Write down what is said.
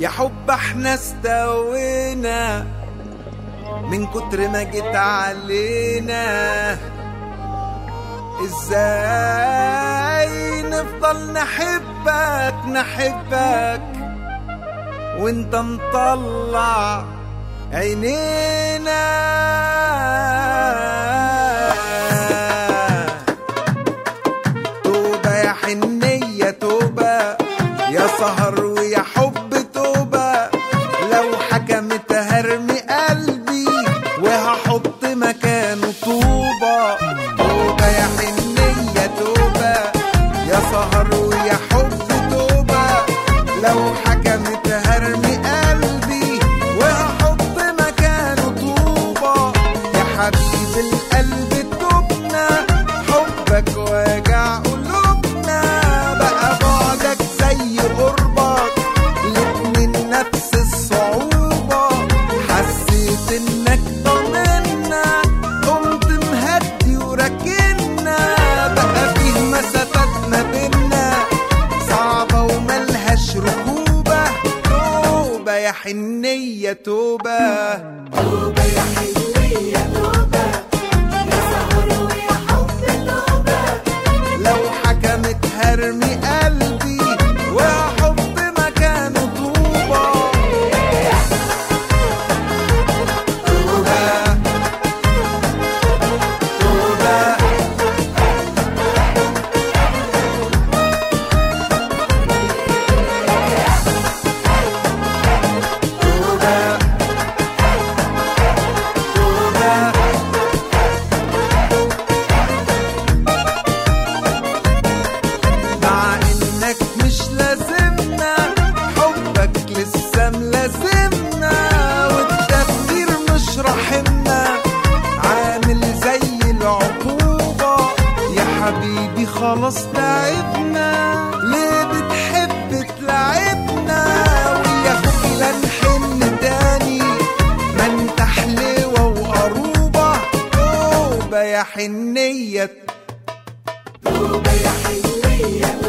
يا حب احنا استوينا من كتر ما جيت علينا ازاي نفضل نحبك نحبك وانت مطلع عينينا توبة يا حنية توبة يا سهر ويا حب توبة لو حكمت هرمي قلبي وهحط مكانه طوبة توبة يا حنية توبة يا سهر ويا حب توبة لو حكمت هرمي قلبي وهحط مكانه طوبة يا حبيب القلب توبنا حبك واجع قلوبنا بقى بعدك زي قربك الاتنين نفس الصعوبة حسيت انك ضامنا قمت مهدي وراكنا بقى فيه مسافات ما بينا صعبة وملهاش ركوبة توبة يا حنية توبة توبة يا حنية توبة يا سهر ويا حب توبة لو حكمت هرمي قلبي واحط مكانه طوبة توبة توبة توبة توبة مع انك مش لازمنا حبك لسه ملازمنا والتفكير مش رحمنا عامل زي العقوبة يا حبيبي خلاص تعبنا ليه بتحب تلعبنا ويا اخوك لا نحن تاني ما انت حلوة وقروبة توبة يا حنية توبة يا حنية